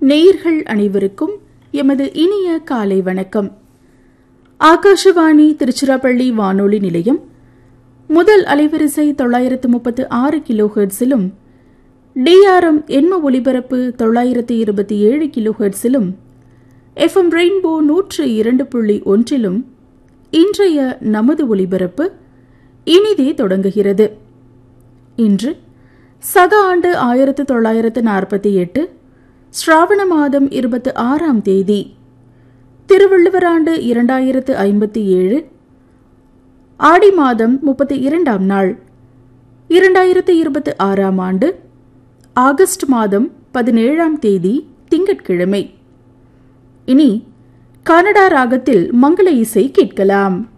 நேயர்கள் அனைவருக்கும் எமது இனிய காலை வணக்கம் ஆகாஷவாணி திருச்சிராப்பள்ளி வானொலி நிலையம் முதல் அலைவரிசை தொள்ளாயிரத்து முப்பத்து ஆறு கிலோ ஹெர்ட்ஸிலும் டிஆர்எம் எண்ம ஒலிபரப்பு தொள்ளாயிரத்து இருபத்தி ஏழு கிலோ ஹெர்ட்ஸிலும் எஃப்எம் ரெயின்போ நூற்று இரண்டு புள்ளி ஒன்றிலும் இன்றைய நமது ஒலிபரப்பு இனிதே தொடங்குகிறது இன்று சக ஆண்டு ஆயிரத்து தொள்ளாயிரத்து நாற்பத்தி எட்டு ஸ்ராவண மாதம் இருபத்தி ஆறாம் தேதி திருவள்ளுவர் ஆண்டு இரண்டாயிரத்து ஐம்பத்தி ஏழு ஆடி மாதம் முப்பத்தி இரண்டாம் நாள் இரண்டாயிரத்து இருபத்தி ஆறாம் ஆண்டு ஆகஸ்ட் மாதம் பதினேழாம் தேதி திங்கட்கிழமை இனி கனடா ராகத்தில் மங்கள இசை கேட்கலாம்